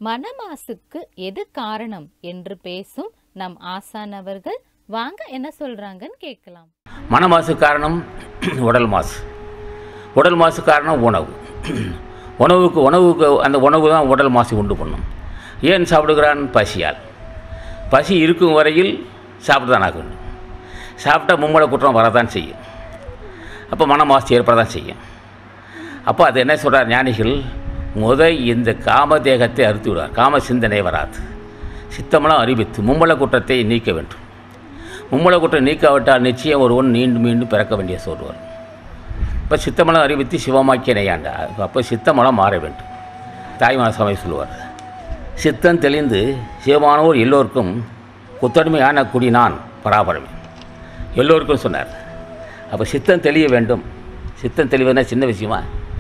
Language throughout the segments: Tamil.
மனமாசுக்கு எது காரணம் என்று பேசும் நம் ஆசான் அவர்கள் வாங்க என்ன சொல்றாங்கன்னு கேட்கலாம் மன மாசு காரணம் உடல் மாசு உடல் மாசு காரணம் உணவு உணவுக்கு உணவுக்கு அந்த உணவு தான் உடல் மாசு உண்டு பண்ணும் ஏன் சாப்பிடுகிறான் பசியால் பசி இருக்கும் வரையில் சாப்பிட்டு தான் ஆகணும் சாப்பிட்டா மும்மலை குற்றம் வரதான் செய்யும் அப்போ மன மாசு ஏற்பட தான் செய்யும் அப்போ அது என்ன சொல்கிறார் ஞானிகள் முத இந்த காம தேகத்தை அறுத்து விடுவார் காம சிந்தனை வராது சித்தமெல்லாம் அறிவித்து மும்மல குற்றத்தை நீக்க வேண்டும் மும்மல குற்றம் நீக்காவிட்டால் நிச்சயம் ஒருவன் மீண்டும் மீண்டும் பிறக்க வேண்டிய சோறு வரும் இப்போ சித்தமலம் அறிவித்து சிவமாக்கிய நெய்யாண்டா அப்போ சித்தமலம் மாற வேண்டும் தாய்மான சமயம் சொல்லுவார் சித்தம் தெளிந்து சிவமானோர் எல்லோருக்கும் கொத்தடிமையான குடி நான் பராபரமே எல்லோருக்கும் சொன்னார் அப்போ சித்தம் தெளிய வேண்டும் சித்தம் தெளிவதுனா சின்ன விஷயமா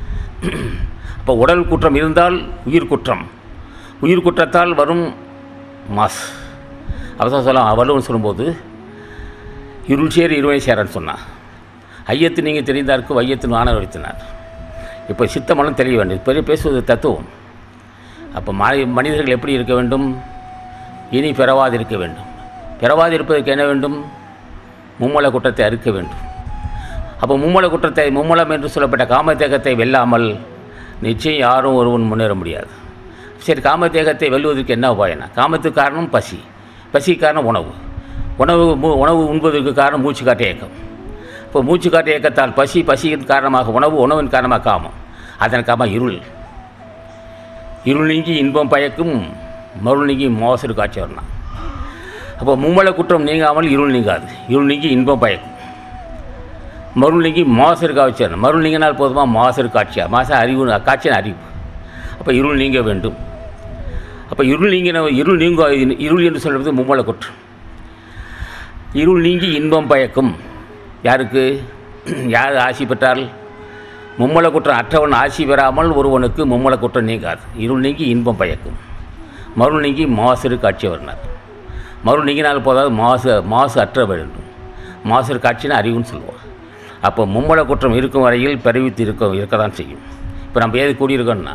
அப்போ உடல் குற்றம் இருந்தால் உயிர் குற்றம் உயிர் குற்றத்தால் வரும் மாஸ் அவசரம் சொல்ல வள்ளுவன் சொல்லும்போது இருள் சேர் இருவனை சேரன்னு சொன்னான் ஐயத்து நீங்கள் தெரிந்தாருக்கு வையத்து வான வைத்தினார் இப்போ சித்தமலம் தெரிய வேண்டும் பெரிய பேசுவது தத்துவம் அப்போ மனி மனிதர்கள் எப்படி இருக்க வேண்டும் இனி பிறவாது இருக்க வேண்டும் பிறவாது இருப்பதற்கு என்ன வேண்டும் மும்மல குற்றத்தை அறுக்க வேண்டும் அப்போ மும்மல குற்றத்தை மும்மலம் என்று சொல்லப்பட்ட காமதேகத்தை வெல்லாமல் நிச்சயம் யாரும் ஒருவன் முன்னேற முடியாது சரி காமதேகத்தை வெல்வதற்கு என்ன உபாயனா காமத்துக்கு காரணம் பசி பசி காரணம் உணவு உணவு மு- உணவு உண்பதற்கு காரணம் மூச்சு காட்டு இயக்கம் இப்போ மூச்சு காட்டு இயக்கத்தால் பசி பசியின் காரணமாக உணவு உணவின் காரணமாக காமம் அதன் காமம் இருள் இருள் நீங்கி இன்பம் பயக்கும் மருள் நீங்கி மோசடி காட்சி வரணும் அப்போ மும்மல குற்றம் நீங்காமல் இருள் நீங்காது இருள் நீங்கி இன்பம் பயக்கும் மருள் நீங்கி மோசடி காட்சி வரணும் மருள் நீங்கினால் போதுமா மோசடி காட்சியா மாச அறிவு காட்சியின் அறிவு அப்போ இருள் நீங்க வேண்டும் அப்போ இருள் நீங்கின இருள் நீங்க இருள் என்று சொல்வது மும்மல குற்றம் இருள் நீங்கி இன்பம் பயக்கும் யாருக்கு யார் ஆசி பெற்றால் மும்மல குற்றம் அற்றவன் ஆசி பெறாமல் ஒருவனுக்கு மும்மல குற்றம் நீங்காது இருள் நீங்கி இன்பம் பயக்கும் மருள் நீங்கி மாசரு காட்சி வரனார் மருள் நீங்கினால் போதாது மாசு மாசு அற்ற வேண்டும் மாசரு காட்சின்னு அறிவுன்னு சொல்லுவோம் அப்போ மும்மல குற்றம் இருக்கும் வரையில் பிறவித்து இருக்க இருக்க தான் செய்யும் இப்போ நம்ம ஏது கூடியிருக்கோம்னா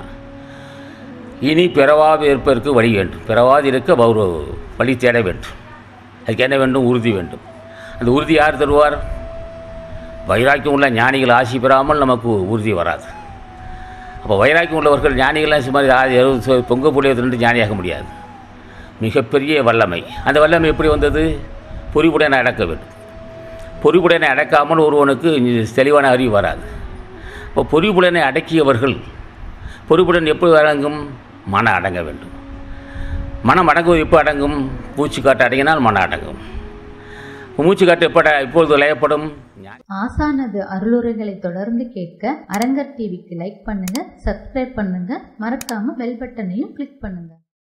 இனி பிறவாது இருப்பதற்கு வழி வேண்டும் பிறவாது இருக்க ஒரு வழி தேட வேண்டும் அதுக்கு என்ன வேண்டும் உறுதி வேண்டும் அந்த உறுதி யார் தருவார் வைராக்கியம் உள்ள ஞானிகள் ஆசி பெறாமல் நமக்கு உறுதி வராது அப்போ வைராக்கியம் உள்ளவர்கள் ஞானிகள்லாம் சுமார் ஆ- எழுபது சு- பொங்க புளியதுன்னு ஞானியாக முடியாது மிகப்பெரிய வல்லமை அந்த வல்லமை எப்படி வந்தது பொறிவுடனே அடக்க வேண்டும் பொறிவுடனே அடக்காமல் ஒருவனுக்கு தெளிவான அறிவு வராது இப்போ பொறிவுடனே அடக்கியவர்கள் பொறிவுடன் எப்போ அடங்கும் மன அடங்க வேண்டும் மனம் அடங்குவது எப்போ அடங்கும் மூச்சு காட்டு அடங்கினால் மனம் அடங்கும் மூச்சு காட்டு எப்போ அட- இப்பொழுது லயப்படும் ஞானி ஆசானது அருளுரைகளை தொடர்ந்து கேட்க அரங்கர் டிவிக்கு லைக் பண்ணுங்க சப்ஸ்கிரைப் பண்ணுங்க மறக்காம பெல் பட்டனையும் கிளிக் பண்ணுங்க